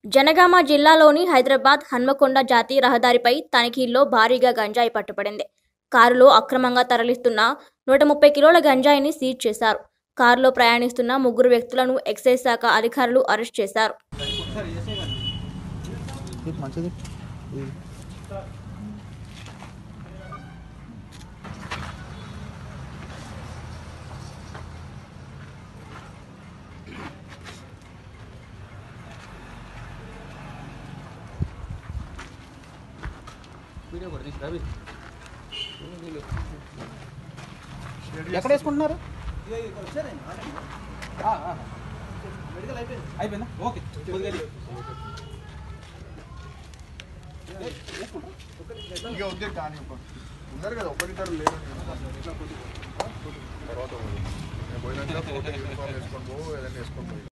జనగామ జిల్లాలోని హైదరాబాద్ హన్మకొండ జాతీయ రహదారిపై తనిఖీల్లో భారీగా గంజాయి పట్టుబడింది కారులో అక్రమంగా తరలిస్తున్న నూట ముప్పై కిలోల గంజాయిని సీజ్ చేశారు కారులో ప్రయాణిస్తున్న ముగ్గురు వ్యక్తులను ఎక్సైజ్ శాఖ అధికారులు అరెస్ట్ చేశారు ఇది మంచిది ఇది ఎక్కడ వేసుకుంటున్నారు అయిపోయిందా ఓకే ఇక వద్దే కానీ ఉన్నారు కదా ఒకరిద్దరు లేరు తర్వాత పోయి. నేను పోయినాక ఫోటో యూనిఫామ్ వేసుకొని పో ఏదైనా వేసుకొని పోయి